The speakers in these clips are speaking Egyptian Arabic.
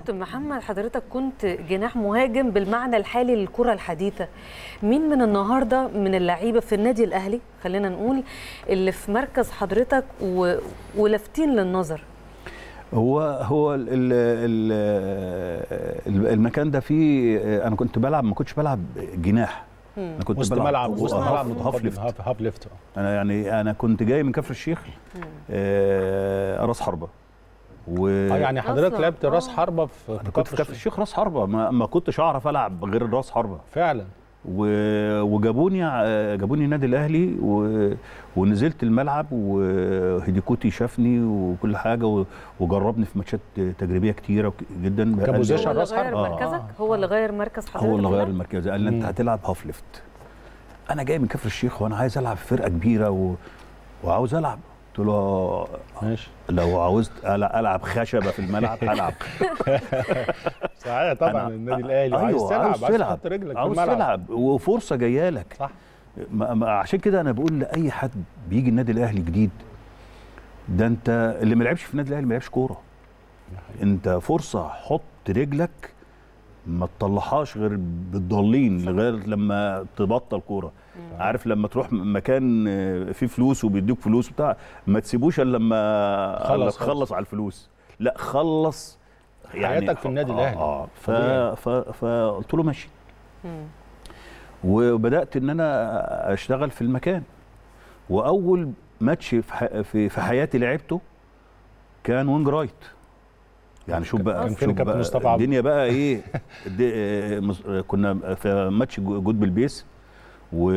كابتن محمد حضرتك كنت جناح مهاجم بالمعنى الحالي للكره الحديثه مين من النهارده من اللعيبه في النادي الاهلي خلينا نقول اللي في مركز حضرتك و... ولافتين للنظر هو هو ال ال ال المكان ده فيه انا كنت بلعب ما كنتش بلعب جناح انا كنت وسط بلعب ملعب وسط وسط هاف- ملعب هاف ليفت هاف هاف ليفت آه. انا يعني انا كنت جاي من كفر الشيخ آه راس حربه و اه يعني حضرتك أصلاً. لعبت راس آه. حربه في انا كنت في كفر الشيخ راس حربه ما, ما كنتش اعرف العب غير راس حربه فعلا و... وجابوني ع- جابوني النادي الاهلي و... ونزلت الملعب وهيديكوتي شافني وكل حاجه و... وجربني في ماتشات تجريبيه كتيره وك- جدا قال لي- كبوزيشن هو اللي راس غير حربة. آه. مركزك هو اللي غير مركز حضرتك هو اللي غير ده؟ المركز قال لي انت مم. هتلعب هاف ليفت انا جاي من كفر الشيخ وانا عايز العب في فرقه كبيره و... وعاوز العب قلت له ماشي لو عاوزت ألع- العب خشبه في الملعب هلعب صحيح طبعا أنا- النادي الاهلي أيوة، عايز تلعب عاوز عايز تلعب. تحط رجلك في عاوز الملعب تلعب وفرصه جايه لك صح ما ما عشان كده انا بقول لاي حد بيجي النادي الاهلي جديد ده انت اللي ما لعبش في النادي الاهلي ما لعبش كوره انت فرصه حط رجلك ما تطلعهاش غير بالضالين لغايه لما تبطل كوره عارف لما تروح مكان فيه فلوس وبيديك فلوس بتاع ما تسيبوش الا لما خلص، لما خلص. تخلص على الفلوس لا خلص حياتك في النادي آه الأهلي. اه ف... طبيعي. ف... فقلت له ماشي مم. وبدات ان انا اشتغل في المكان واول ماتش في ح- في في حياتي لعبته كان وينج رايت يعني شوف بقى كان فين شوف كابتن بقى مصطفى عبده؟ الدنيا بقى ايه الد- آه، مص- آه، كنا في ماتش جو- جود بالبيس و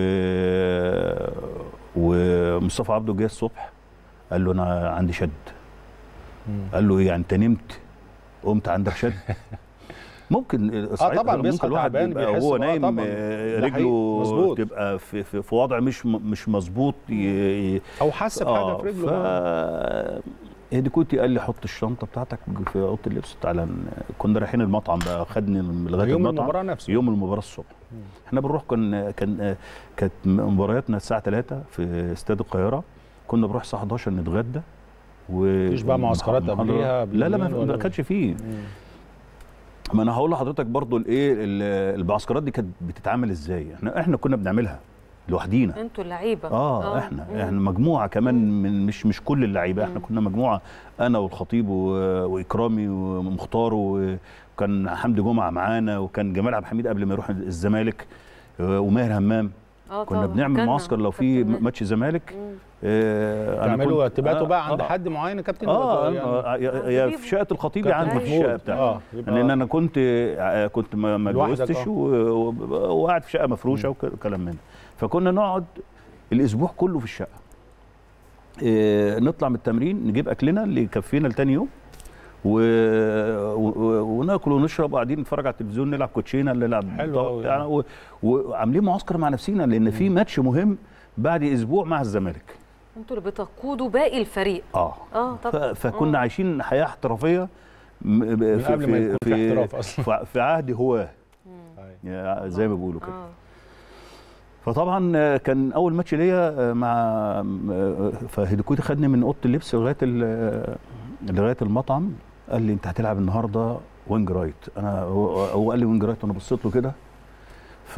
ومصطفى عبده جه الصبح قال له انا عندي شد مم. قال له ايه يعني انت نمت قمت عندك شد ممكن صحيح طبعاً ممكن بيصحى الواحد تعبان يبقى بيحس وهو بقى نايم طبعاً. آه، ده حقيقي. رجله مظبوط. تبقى في, في, في وضع مش م- مش مظبوط ي- ي- او حس بحاجه في رجله بقى. ف هديكوتي قال لي حط الشنطه بتاعتك في اوضه اللبس تعالى ن- كنا رايحين المطعم بقى خدني لغايه يوم المطعم المباراه نفسه يوم المباراه الصبح احنا بنروح كان كان كانت مبارياتنا الساعه 3 في استاد القاهره كنا بنروح الساعه 11 نتغدى و مفيش بقى معسكرات محاضرة. قبليها لا لا ما بيومين ما ولا- كانش فيه مم. ما انا هقول لحضرتك برضو الايه ال- المعسكرات دي كانت بتتعمل ازاي احنا احنا كنا بنعملها لوحدينا انتوا اللعيبه اه احنا مم. احنا مجموعه كمان من مش مش كل اللعيبه احنا كنا مجموعه انا والخطيب و- واكرامي ومختار وكان حمدي جمعه معانا وكان جمال عبد الحميد قبل ما يروح الزمالك آه، وماهر همام اه كنا طبعاً. بنعمل كنا معسكر لو في كابتن ماهر. ماتش زمالك مم. آه، أنا تعملوا كنت- تباتوا آه، بقى عند آه، حد معين يا كابتن اه ولا يعني آه، يا- يا في شقه الخطيب يا كابتن عندي في محمود. الشقه بتاعتي اه يبقى لان انا كنت آه، كنت ما ما لوحدك، اتجوزتش آه. و- و- وقاعد في شقه مفروشه وك- وكلام من ده فكنا نقعد الاسبوع كله في الشقه آه، نطلع من التمرين نجيب اكلنا اللي يكفينا لتاني يوم و... و... وناكل ونشرب وقاعدين نتفرج على التلفزيون نلعب كوتشينه نلعب حلو طاولة أوي. بتاعنا و... وعاملين معسكر مع نفسينا لان في ماتش مهم بعد اسبوع مع الزمالك انتوا اللي بتقودوا باقي الفريق اه اه ف... طبعا فكنا آه. عايشين حياه احترافيه م- ب- من قبل ما يكون في احتراف اصلا في- في عهد هواه مم. أيوة. يا- زي ما بيقولوا كده اه فطبعا آه، كان اول ماتش ليا آه، مع آه، فهيديكوتي خدني من اوضه اللبس لغايه ال- لغايه المطعم قال لي انت هتلعب النهارده وينج رايت انا هو هو قال لي وينج رايت وانا بصيت له كده ف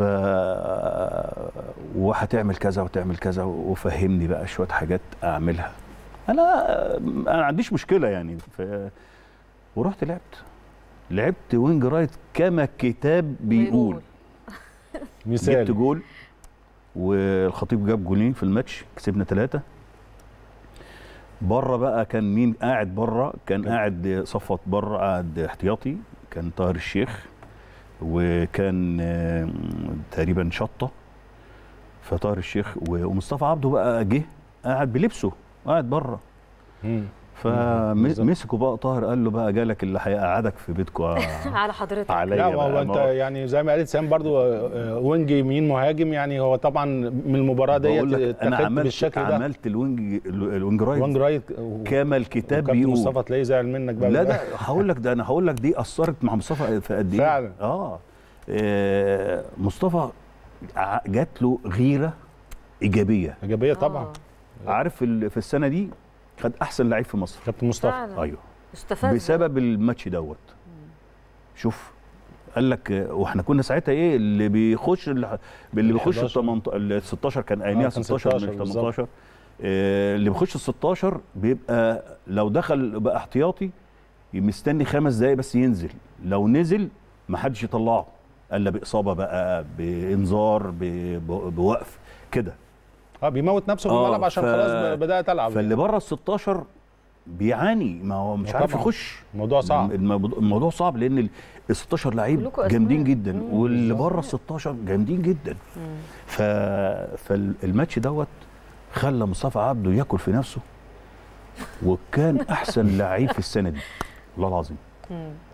وهتعمل كذا وتعمل كذا وفهمني بقى شويه حاجات اعملها انا انا ما عنديش مشكله يعني ف... ورحت لعبت لعبت وينج رايت كما الكتاب بيقول جبت مثال جول والخطيب جاب جولين في الماتش كسبنا ثلاثة بره بقى كان مين قاعد بره كان قاعد صفت بره قاعد احتياطي كان طاهر الشيخ وكان آه، تقريبا شطه فطاهر الشيخ و- ومصطفى عبده بقى جه قاعد بلبسه قاعد بره مم. بالظبط. فمسكوا بقى طاهر قال له بقى جالك اللي هيقعدك في بيتكم على حضرتك عليا لا بقى. وهو انت ما هو- يعني زي ما قالت سام برضو آه، وينج يمين مهاجم يعني هو طبعا من المباراه بقول ديت لك انا اتخذت عملت بالشكل ده عملت الوينج الوينج رايت وينج رايت و- كما الكتاب وكابتن بيقول مصطفى تلاقيه زعل منك بقى لا ده هقول لك ده انا هقول لك دي اثرت مع مصطفى في قد ايه فعلا. اه آه، مصطفى ع- جات له غيره ايجابيه ايجابيه طبعا آه. عارف في ال- في السنه دي خد احسن لعيب في مصر كابتن مصطفى فعلا ايوه استفاد بسبب الماتش دوت شوف قال لك آه، واحنا كنا ساعتها ايه اللي بيخش اللي اللي بيخش ال 11. 18 ال 16 كان اياميها آه، كان 16 16 مش بالظبط. 18 آه، اللي بيخش ال 16 بيبقى لو دخل بقى احتياطي مستني خمس دقايق بس ينزل لو نزل ما حدش يطلعه الا باصابه بقى بانذار ب- ب- بوقف كده اه بيموت نفسه في آه، الملعب عشان ف- خلاص ب- بدات العب فاللي بره ال 16 بيعاني ما هو مش آه، عارف طبعاً. يخش الموضوع صعب الموضوع الموضوع صعب لان ال 16 لعيب كلكم أسماء. جامدين جدا مم، واللي بالظبط. بره ال 16 جامدين جدا مم. ف... فالماتش دوت خلى مصطفى عبده ياكل في نفسه وكان احسن لعيب في السنه دي والله العظيم مم.